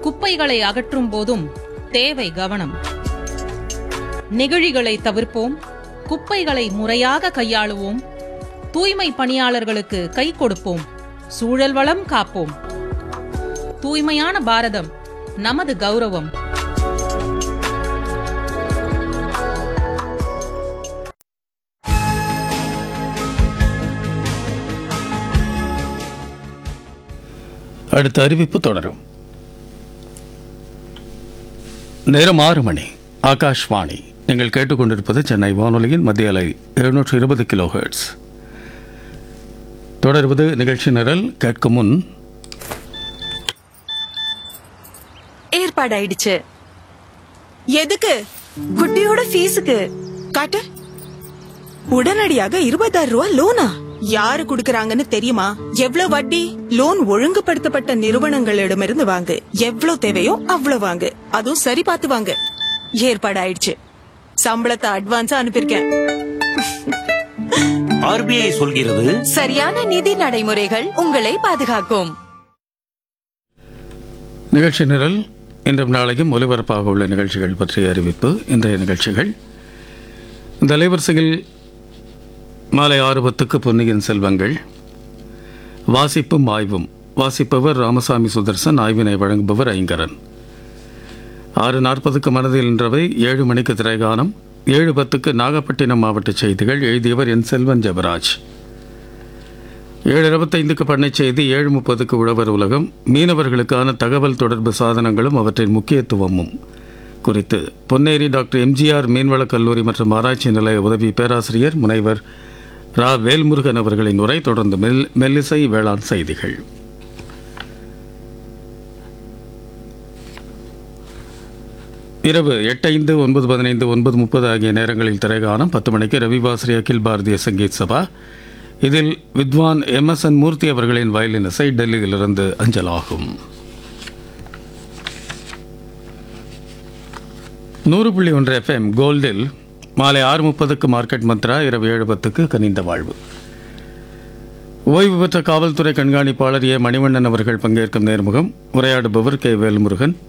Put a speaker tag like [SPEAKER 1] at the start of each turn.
[SPEAKER 1] குப்பைகளை அகற்றும் போதும் தேவை கவனம் நெகிழிகளை தவிர்ப்போம் குப்பைகளை முறையாக கையாளுவோம் தூய்மை பணியாளர்களுக்கு கை கொடுப்போம் சூழல் வளம் காப்போம் தூய்மையான பாரதம் நமது கௌரவம்
[SPEAKER 2] அடுத்த அறிவிப்பு தொடரும் நேரம் ஆறு மணி ஆகாஷ்வாணி நீங்கள் கேட்டுக்கொண்டிருப்பது சென்னை வானொலியின் மத்திய அலை எழுநூற்று இருபது கிலோ ஹெர்ட்ஸ் தொடர்வது நிகழ்ச்சி நிரல் கேட்கும் முன்
[SPEAKER 3] ஏற்பாடாயிடுச்சு
[SPEAKER 4] எதுக்கு
[SPEAKER 3] குட்டியோட ஃபீஸுக்கு
[SPEAKER 4] காட்டு உடனடியாக இருபதாயிரம் ரூபாய் லோனா யாரு குடுக்கறாங்கன்னு தெரியுமா எவ்வளவு வட்டி லோன் ஒழுங்குபடுத்தப்பட்ட நிறுவனங்களிடமிருந்து வாங்கு எவ்வளவு தேவையோ அவ்வளவு வாங்கு அதுவும் சரி பார்த்து வாங்கு ஏற்பாடாயிடுச்சு சம்பளத்தை அட்வான்ஸா அனுப்பியிருக்கேன்
[SPEAKER 5] ஆர்பிஐ சொல்கிறது
[SPEAKER 3] சரியான நிதி நடைமுறைகள் உங்களை பாதுகாக்கும்
[SPEAKER 2] நிகழ்ச்சி நிரல் இன்றும் நாளையும் ஒலிபரப்பாக உள்ள நிகழ்ச்சிகள் பற்றிய அறிவிப்பு இன்றைய நிகழ்ச்சிகள் இந்த அலைவரிசையில் மாலை ஆறு பத்துக்கு பொன்னியின் செல்வங்கள் வாசிப்பும் ஆய்வும் வாசிப்பவர் ராமசாமி சுதர்சன் ஆய்வினை வழங்குபவர் ஐங்கரன் ஆறு நாற்பதுக்கு மனதில் நின்றவை ஏழு மணிக்கு திரைகானம் ஏழு பத்துக்கு நாகப்பட்டினம் மாவட்ட செய்திகள் எழுதியவர் என் செல்வன் ஜெபராஜ் ஏழு இருபத்தைந்துக்கு பண்ணை செய்தி ஏழு முப்பதுக்கு உழவர் உலகம் மீனவர்களுக்கான தகவல் தொடர்பு சாதனங்களும் அவற்றின் முக்கியத்துவமும் குறித்து பொன்னேரி டாக்டர் எம்ஜிஆர் மீன்வளக் கல்லூரி மற்றும் ஆராய்ச்சி நிலைய உதவி பேராசிரியர் முனைவர் ரா வேல்முருகன் அவர்களின் உரை தொடர்ந்து மெல் மெல்லிசை வேளாண் செய்திகள் இரவு எட்டு ஐந்து ஒன்பது பதினைந்து ஒன்பது முப்பது ஆகிய நேரங்களில் திரைகாணம் பத்து மணிக்கு ரவிவாசரி அகில் பாரதிய சங்கீத் சபா இதில் வித்வான் எம் எஸ் என் மூர்த்தி அவர்களின் வயலின் இசை டெல்லியிலிருந்து அஞ்சலாகும் நூறு புள்ளி ஒன்று எஃப்எம் கோல்டில் மாலை ஆறு முப்பதுக்கு மார்க்கெட் மந்த்ரா இரவு ஏழு பத்துக்கு கனிந்த வாழ்வு ஓய்வு பெற்ற காவல்துறை கண்காணிப்பாளர் ஏ மணிவண்ணன் அவர்கள் பங்கேற்கும் நேர்முகம் உரையாடுபவர் கே வேல்முருகன்